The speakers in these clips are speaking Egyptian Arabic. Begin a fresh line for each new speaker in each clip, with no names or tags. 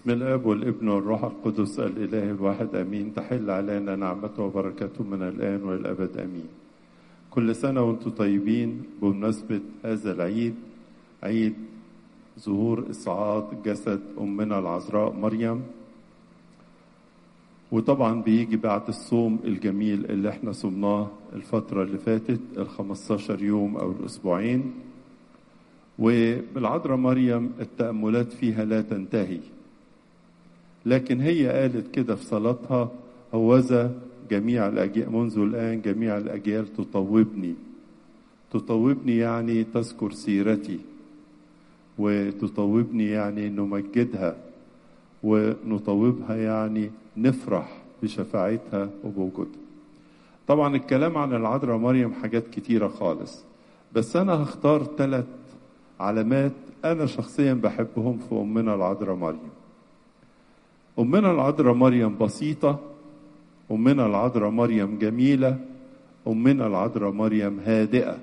من الاب والابن والروح القدس الاله الواحد امين تحل علينا نعمته وبركاته من الان والابد امين كل سنه وانتم طيبين بمناسبه هذا العيد عيد ظهور اصعاد جسد امنا العذراء مريم وطبعا بيجي بعد الصوم الجميل اللي احنا صمناه الفترة اللي فاتت ال 15 يوم أو الأسبوعين وبالعذراء مريم التأملات فيها لا تنتهي لكن هي قالت كده في صلاتها هوذا جميع الأجيال منذ الآن جميع الأجيال تطوبني تطوبني يعني تذكر سيرتي وتطوبني يعني نمجدها ونطوبها يعني نفرح بشفاعتها وبوجودها طبعا الكلام عن العذراء مريم حاجات كتيرة خالص بس أنا هختار ثلاث علامات أنا شخصيا بحبهم في أمنا العذراء مريم أمنا العذراء مريم بسيطة أمنا العذراء مريم جميلة أمنا العذراء مريم هادئة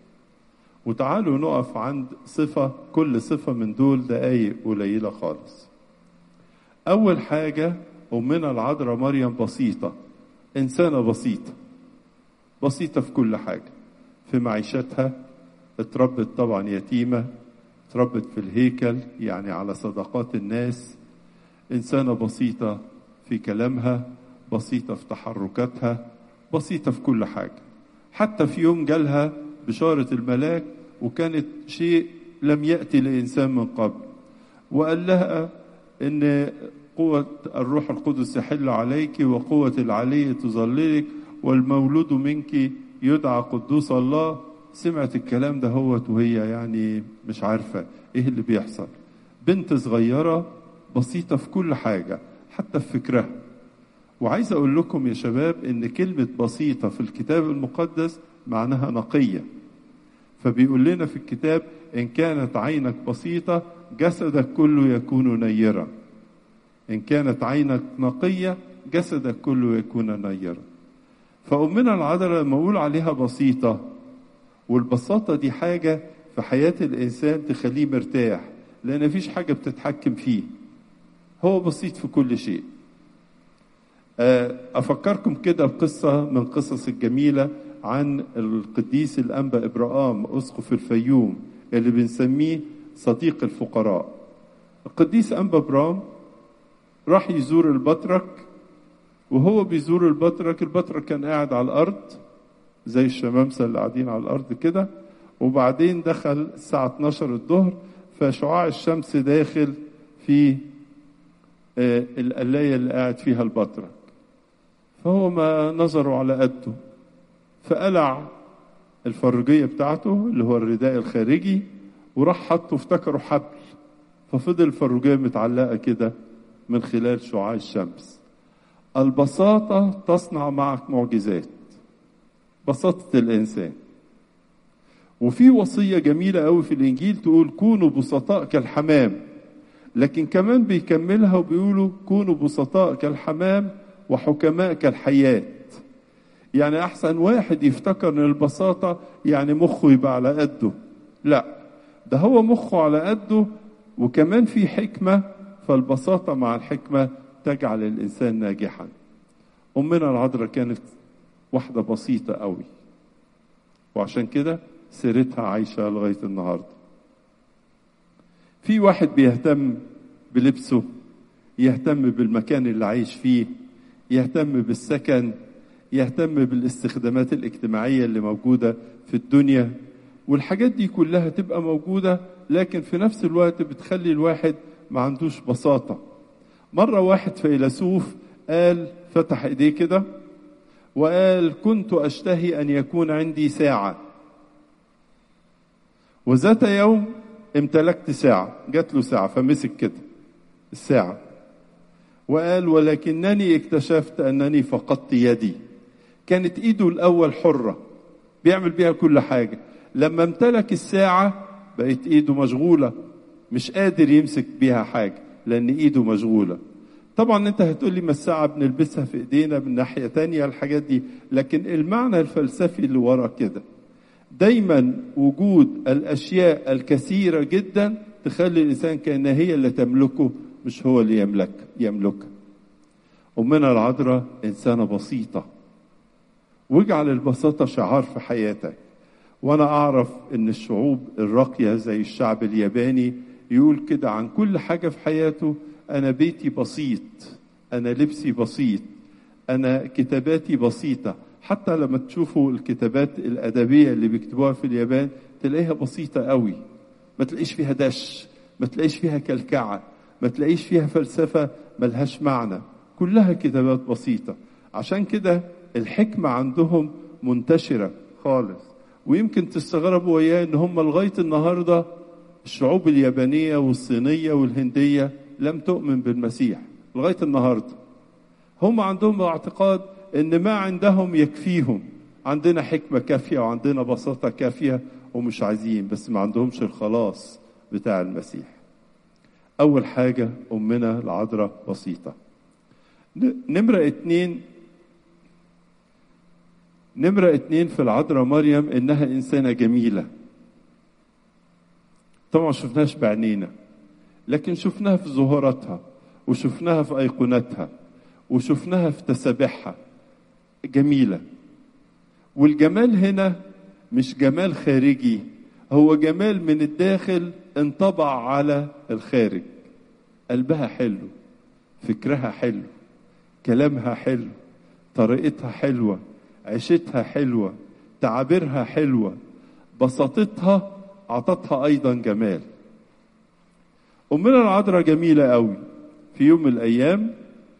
وتعالوا نقف عند صفة كل صفة من دول دقايق قليلة خالص أول حاجة أمنا العذراء مريم بسيطة إنسانة بسيطة بسيطة في كل حاجة في معيشتها اتربت طبعا يتيمة اتربت في الهيكل يعني على صدقات الناس إنسانة بسيطة في كلامها بسيطة في تحركاتها بسيطة في كل حاجة حتى في يوم جالها بشارة الملاك وكانت شيء لم يأتي لإنسان من قبل وقال لها إن قوة الروح القدس يحل عليك وقوة العلي تظللك والمولود منك يدعى قدوس الله سمعت الكلام ده هوت وهي يعني مش عارفة ايه اللي بيحصل بنت صغيرة بسيطة في كل حاجة حتى في فكرها وعايز اقول لكم يا شباب ان كلمة بسيطة في الكتاب المقدس معناها نقية فبيقول لنا في الكتاب ان كانت عينك بسيطة جسدك كله يكون نيرا إن كانت عينك نقية جسدك كله يكون نيرا فأمنا العذراء لما أقول عليها بسيطة والبساطة دي حاجة في حياة الإنسان تخليه مرتاح لأن مفيش حاجة بتتحكم فيه هو بسيط في كل شيء أفكركم كده بقصة من قصص الجميلة عن القديس الأنبا إبراهام أسقف الفيوم اللي بنسميه صديق الفقراء القديس أنبا إبراهام راح يزور البطرك وهو بيزور البطرك البطرك كان قاعد على الأرض زي الشمامسة اللي قاعدين على الأرض كده وبعدين دخل الساعة 12 الظهر فشعاع الشمس داخل في القلاية اللي قاعد فيها البطرك فهو ما نظره على قده فقلع الفرجية بتاعته اللي هو الرداء الخارجي وراح حطه افتكره حبل ففضل الفرجية متعلقة كده من خلال شعاع الشمس البساطة تصنع معك معجزات بساطة الإنسان وفي وصية جميلة قوي في الإنجيل تقول كونوا بسطاء كالحمام لكن كمان بيكملها وبيقولوا كونوا بسطاء كالحمام وحكماء كالحياة يعني أحسن واحد يفتكر إن البساطة يعني مخه يبقى على قده لا ده هو مخه على قده وكمان في حكمة فالبساطة مع الحكمة تجعل الإنسان ناجحا أمنا العذراء كانت واحدة بسيطة قوي وعشان كده سيرتها عايشة لغاية النهاردة في واحد بيهتم بلبسه يهتم بالمكان اللي عايش فيه يهتم بالسكن يهتم بالاستخدامات الاجتماعية اللي موجودة في الدنيا والحاجات دي كلها تبقى موجودة لكن في نفس الوقت بتخلي الواحد ما عندوش بساطة مرة واحد فيلسوف قال فتح ايديه كده وقال كنت اشتهي ان يكون عندي ساعة وذات يوم امتلكت ساعة جات له ساعة فمسك كده الساعة وقال ولكنني اكتشفت انني فقدت يدي كانت ايده الاول حرة بيعمل بيها كل حاجة لما امتلك الساعة بقت ايده مشغولة مش قادر يمسك بيها حاجة لأن إيده مشغولة طبعا أنت هتقول لي ما الساعة بنلبسها في إيدينا من ناحية تانية الحاجات دي لكن المعنى الفلسفي اللي ورا كده دايما وجود الأشياء الكثيرة جدا تخلي الإنسان كأنها هي اللي تملكه مش هو اللي يملك يملكها أمنا العذراء إنسانة بسيطة واجعل البساطة شعار في حياتك وأنا أعرف إن الشعوب الراقية زي الشعب الياباني يقول كده عن كل حاجة في حياته أنا بيتي بسيط أنا لبسي بسيط أنا كتاباتي بسيطة حتى لما تشوفوا الكتابات الأدبية اللي بيكتبوها في اليابان تلاقيها بسيطة قوي ما تلاقيش فيها دش ما تلاقيش فيها كلكعة ما تلاقيش فيها فلسفة ملهاش معنى كلها كتابات بسيطة عشان كده الحكمة عندهم منتشرة خالص ويمكن تستغربوا وياه ان هم لغاية النهاردة الشعوب اليابانية والصينية والهندية لم تؤمن بالمسيح لغاية النهاردة هم عندهم اعتقاد ان ما عندهم يكفيهم عندنا حكمة كافية وعندنا بساطة كافية ومش عايزين بس ما عندهمش الخلاص بتاع المسيح أول حاجة أمنا العذراء بسيطة نمرة اتنين نمرة اتنين في العذراء مريم إنها إنسانة جميلة طبعا شفناش بعينينا لكن شفناها في ظهوراتها وشفناها في أيقونتها وشفناها في تسابيحها جميلة والجمال هنا مش جمال خارجي هو جمال من الداخل انطبع على الخارج قلبها حلو فكرها حلو كلامها حلو طريقتها حلوة عيشتها حلوة تعابيرها حلوة بساطتها عطتها أيضا جمال أمنا العذراء جميلة قوي في يوم من الأيام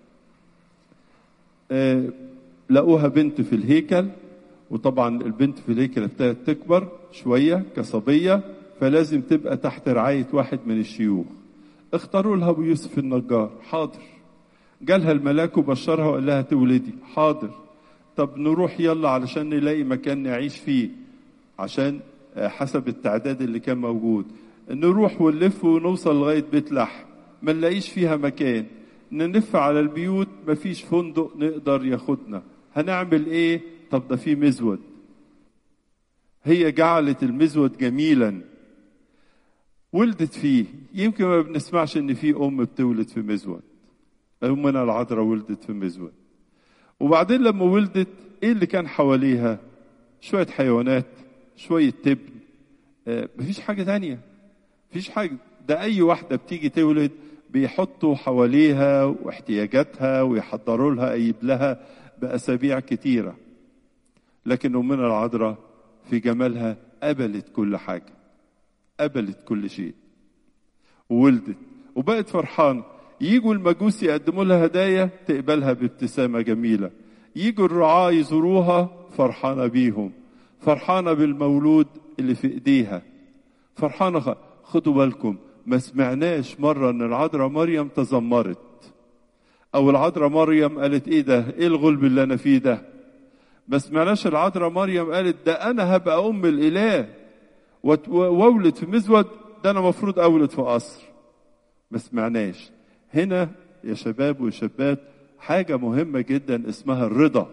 آه لقوها بنت في الهيكل وطبعا البنت في الهيكل ابتدت تكبر شوية كصبية فلازم تبقى تحت رعاية واحد من الشيوخ اختاروا لها أبو يوسف النجار حاضر جالها الملاك وبشرها وقال لها تولدي حاضر طب نروح يلا علشان نلاقي مكان نعيش فيه عشان حسب التعداد اللي كان موجود نروح ونلف ونوصل لغاية بيت لحم ما نلاقيش فيها مكان نلف على البيوت مفيش فندق نقدر ياخدنا هنعمل ايه طب ده في مزود هي جعلت المزود جميلا ولدت فيه يمكن ما بنسمعش ان في ام بتولد في مزود امنا العذراء ولدت في مزود وبعدين لما ولدت ايه اللي كان حواليها شوية حيوانات شوية تبن آه مفيش حاجة تانية مفيش حاجة ده أي واحدة بتيجي تولد بيحطوا حواليها واحتياجاتها ويحضروا لها أيب لها بأسابيع كتيرة لكن أمنا العذراء في جمالها قبلت كل حاجة قبلت كل شيء وولدت وبقت فرحانة يجوا المجوس يقدموا لها هدايا تقبلها بابتسامة جميلة يجوا الرعاة يزوروها فرحانة بيهم فرحانة بالمولود اللي في ايديها فرحانة خدوا بالكم ما سمعناش مرة ان العذراء مريم تذمرت او العذراء مريم قالت ايه ده ايه الغلب اللي انا فيه ده ما سمعناش العذراء مريم قالت ده انا هبقى ام الاله واولد في مزود ده انا مفروض اولد في قصر ما سمعناش هنا يا شباب وشابات حاجة مهمة جدا اسمها الرضا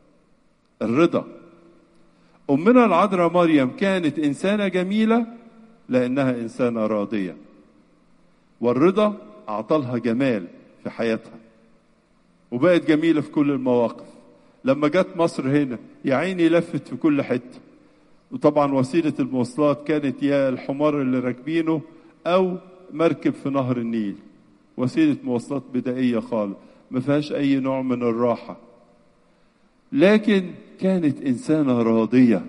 الرضا أمنا العذراء مريم كانت إنسانة جميلة لأنها إنسانة راضية والرضا أعطالها جمال في حياتها وبقت جميلة في كل المواقف لما جت مصر هنا يا عيني لفت في كل حتة وطبعا وسيلة المواصلات كانت يا الحمار اللي راكبينه أو مركب في نهر النيل وسيلة مواصلات بدائية خالص ما فيهاش أي نوع من الراحة لكن كانت إنسانة راضية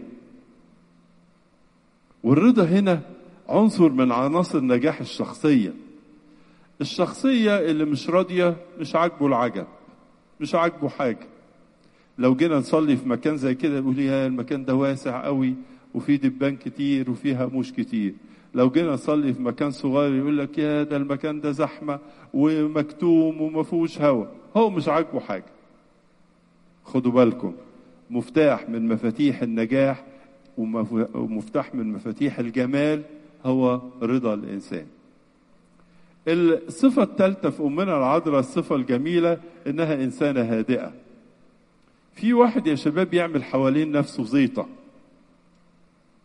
والرضا هنا عنصر من عناصر نجاح الشخصية الشخصية اللي مش راضية مش عاجبه العجب مش عاجبه حاجة لو جينا نصلي في مكان زي كده يقول يا المكان ده واسع قوي وفيه دبان كتير وفيه هاموش كتير لو جينا نصلي في مكان صغير يقول لك يا ده المكان ده زحمة ومكتوم وما فيهوش هوا هو مش عاجبه حاجة خدوا بالكم مفتاح من مفاتيح النجاح ومفتاح من مفاتيح الجمال هو رضا الإنسان الصفة الثالثة في أمنا العذراء الصفة الجميلة إنها إنسانة هادئة في واحد يا شباب يعمل حوالين نفسه زيطة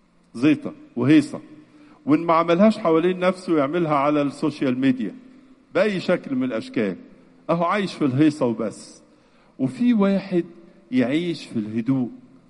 زيطة وهيصة وإن ما عملهاش حوالين نفسه يعملها على السوشيال ميديا بأي شكل من الأشكال أهو عايش في الهيصة وبس وفي واحد يعيش في الهدوء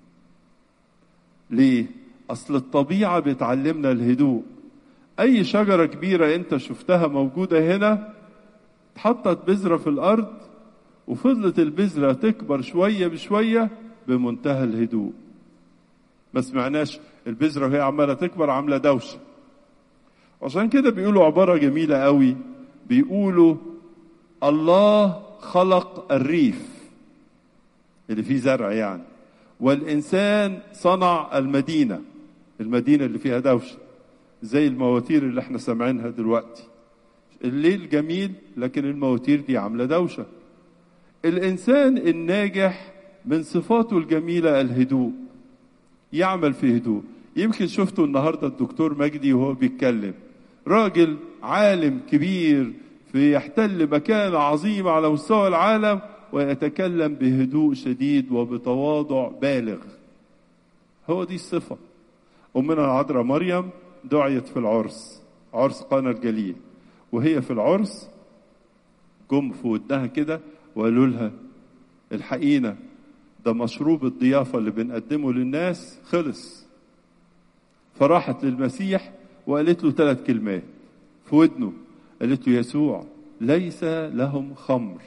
ليه؟ أصل الطبيعة بتعلمنا الهدوء أي شجرة كبيرة أنت شفتها موجودة هنا اتحطت بذرة في الأرض وفضلت البذرة تكبر شوية بشوية بمنتهى الهدوء ما سمعناش البذرة وهي عمالة تكبر عاملة دوشة عشان كده بيقولوا عبارة جميلة قوي بيقولوا الله خلق الريف اللي فيه زرع يعني والإنسان صنع المدينة المدينة اللي فيها دوشة زي المواتير اللي احنا سامعينها دلوقتي الليل جميل لكن المواتير دي عاملة دوشة الإنسان الناجح من صفاته الجميلة الهدوء يعمل في هدوء يمكن شفتوا النهاردة الدكتور مجدي وهو بيتكلم راجل عالم كبير في يحتل مكانة عظيمة على مستوى العالم ويتكلم بهدوء شديد وبتواضع بالغ هو دي الصفة أمنا العذراء مريم دعيت في العرس عرس قانا الجليل وهي في العرس جم في ودنها كده وقالوا لها الحقينا ده مشروب الضيافة اللي بنقدمه للناس خلص فراحت للمسيح وقالت له ثلاث كلمات في ودنه قالت له يسوع ليس لهم خمر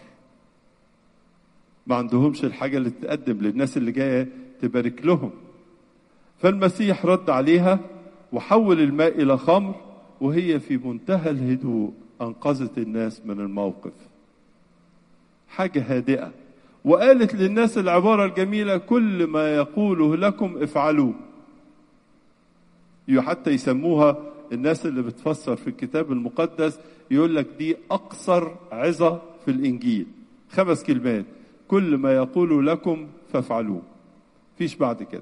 ما عندهمش الحاجة اللي تقدم للناس اللي جاية تبارك لهم فالمسيح رد عليها وحول الماء إلى خمر وهي في منتهى الهدوء أنقذت الناس من الموقف حاجة هادئة وقالت للناس العبارة الجميلة كل ما يقوله لكم افعلوه حتى يسموها الناس اللي بتفسر في الكتاب المقدس يقول لك دي أقصر عظة في الإنجيل خمس كلمات كل ما يقول لكم فافعلوه فيش بعد كده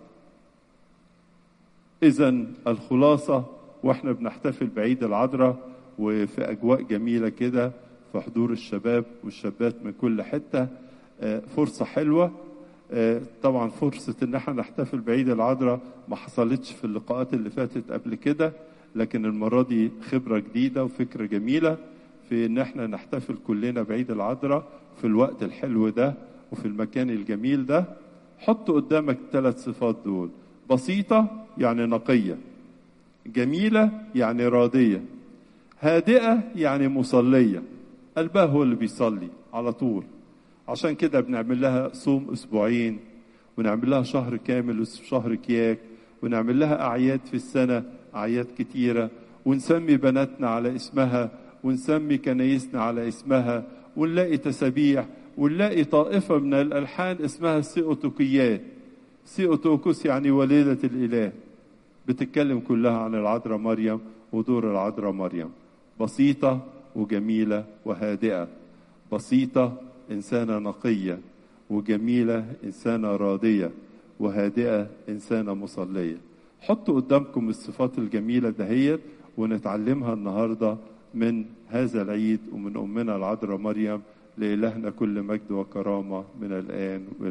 إذا الخلاصة واحنا بنحتفل بعيد العذراء وفي أجواء جميلة كده في حضور الشباب والشابات من كل حتة فرصة حلوة طبعا فرصة ان احنا نحتفل بعيد العذراء ما حصلتش في اللقاءات اللي فاتت قبل كده لكن المرة دي خبرة جديدة وفكرة جميلة في ان احنا نحتفل كلنا بعيد العذراء في الوقت الحلو ده وفي المكان الجميل ده حط قدامك الثلاث صفات دول بسيطة يعني نقية جميلة يعني راضية هادئة يعني مصلية قلبها هو اللي بيصلي على طول عشان كده بنعمل لها صوم اسبوعين ونعمل لها شهر كامل شهر كياك ونعمل لها اعياد في السنه اعياد كتيره ونسمي بناتنا على اسمها ونسمي كنايسنا على اسمها ونلاقي تسابيح ونلاقي طائفه من الالحان اسمها سيوتوكيات سيوتوكوس يعني وليده الاله بتتكلم كلها عن العذراء مريم ودور العذراء مريم بسيطه وجميله وهادئه بسيطه إنسانة نقية وجميلة إنسانة راضية وهادئة إنسانة مصلية حطوا قدامكم الصفات الجميلة دهيت ونتعلمها النهاردة من هذا العيد ومن أمنا العذراء مريم لإلهنا كل مجد وكرامة من الآن